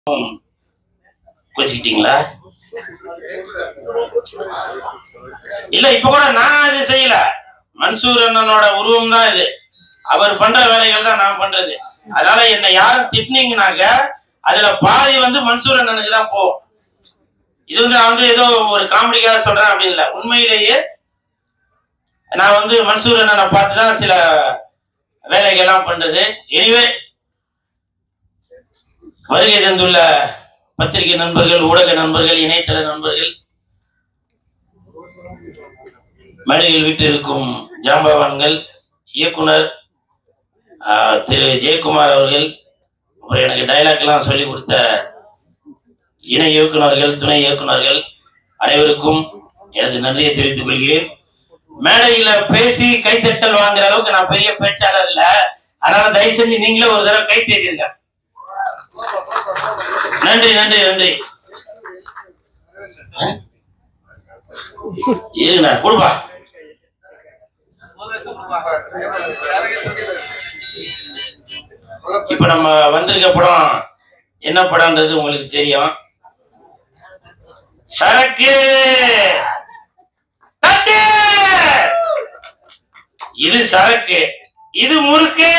வச்சுக்கிட்டீங்களா இல்ல இப்ப கூட நான் இது செய்யல மன்சூர் அண்ணனோட உருவம் தான் இது அவர் பண்ற வேலைகள் தான் நான் பண்றது அதனால என்ன யாரும் திட்டினீங்கனாக்க அதுல பாதி வந்து மன்சூர் அண்ணனுக்கு தான் போகும் இது வந்து நான் வந்து ஏதோ ஒரு காமெடிக்காக சொல்றேன் அப்படின்னு இல்ல உண்மையிலேயே நான் வந்து மன்சூர் அண்ணனை பார்த்து தான் சில வேலைகள்லாம் பண்றது எனிவே வருகை தந்துள்ள பத்திரிகை நண்பர்கள் ஊடக நண்பர்கள் இணையதள நண்பர்கள் மேடையில் விட்டு இருக்கும் ஜாம்பவான்கள் இயக்குனர் ஆஹ், திரு ஜெயக்குமார் அவர்கள் அப்புறம் எனக்கு டைலாக் எல்லாம் சொல்லி கொடுத்த இணை இயக்குனர்கள் துணை இயக்குனர்கள் அனைவருக்கும் எனது நன்றியை தெரிவித்துக் கொள்கிறேன் மேடையில பேசி கைத்தட்டல் வாங்குற அளவுக்கு நான் பெரிய பேச்சாளர் இல்ல அதனால தயவு செஞ்சு நீங்களே ஒரு தடவை கை தேடிருங்க நன்றி நன்றி நன்றி அஹ்? இருங்கண்ணா கொடுப்பா இப்ப நம்ம வந்திருக்க படம் என்ன படம்ன்றது உங்களுக்கு தெரியும் சரக்கு தட்டு! இது சரக்கு இது முறுக்கு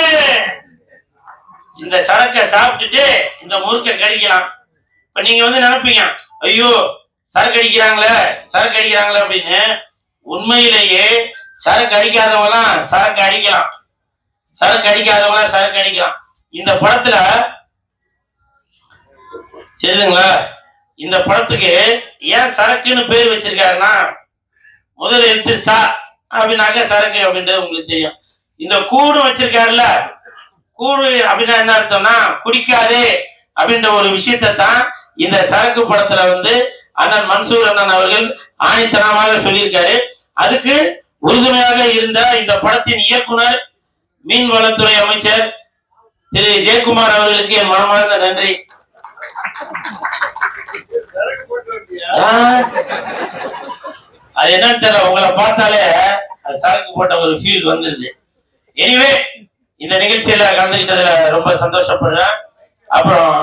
இந்த சரக்கை சாப்பிட்டுட்டு இந்த முறுக்கை கடிக்கலாம் இப்ப நீங்க வந்து நினைப்பீங்க ஐயோ சரக்கு அடிக்கிறாங்களே சரக்கு அடிக்கிறாங்களே அப்படின்னு உண்மையிலேயே சரக்கு அடிக்காதவங்களாம் சரக்கு அடிக்கலாம் சரக்கு அடிக்காதவங்க சரக்கு அடிக்கலாம் இந்த படத்துல தெரியுதுங்களா இந்த படத்துக்கு ஏன் சரக்குன்னு பேர் வச்சிருக்காருன்னா முதல் எழுத்து சா அப்படின்னாக்க சரக்கு அப்படின்றது உங்களுக்கு தெரியும் இந்த கூடு வச்சிருக்காருல்ல கூடு அப்படின்னா என்ன அர்த்தம்னா குடிக்காதே அப்படின்ற ஒரு விஷயத்தை தான் இந்த சரக்கு படத்துல வந்து அண்ணன் மன்சூர் அண்ணன் அவர்கள் ஆணித்தனமாக சொல்லியிருக்காரு அதுக்கு உறுதுணையாக இருந்த இந்த படத்தின் இயக்குனர் மீன்வளத்துறை அமைச்சர் திரு ஜெயக்குமார் அவர்களுக்கு என் மனமார்ந்த நன்றி ஆ, அது என்னன்னு தெரியல உங்களை பார்த்தாலே அது சரக்கு போட்ட ஒரு ஃபீல் வந்துருது எனிவே இந்த நிகழ்ச்சியில கலந்துக்கிட்டதுல ரொம்ப சந்தோஷப்படுறேன் அப்புறம்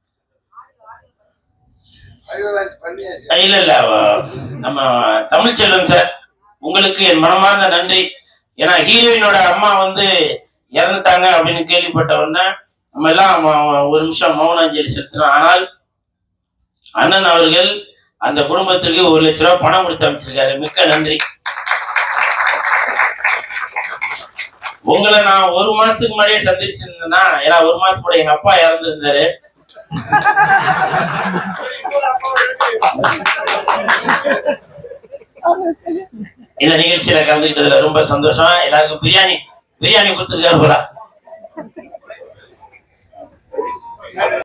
இல்ல இல்ல அவ- நம்ம தமிழ்ச்செல்வன் சார் உங்களுக்கு என் மனமார்ந்த நன்றி ஏன்னா ஹீரோயினோட அம்மா வந்து இறந்துட்டாங்க அப்படின்னு கேள்விப்பட்ட உடனே நம்ம எல்லாம் ம- ஒரு நிமிஷம் மௌன அஞ்சலி செலுத்தினோம் ஆனால் அண்ணன் அவர்கள் அந்த குடும்பத்திற்கு ஒரு லட்ச ரூபாய் பணம் கொடுத்து அமைச்சிருக்காரு மிக்க நன்றி உங்களை நான் ஒரு மாசத்துக்கு முன்னாடியே சந்திச்சிருந்தேன்னா ஏன்னா ஒரு மாசம் கூட எங்க அப்பா இறந்துருந்தாரு இந்த நிகழ்ச்சியில கலந்துக்கிட்டதுல ரொம்ப சந்தோஷம் எல்லாருக்கும் பிரியாணி பிரியாணி கொடுத்துருக்காரு போல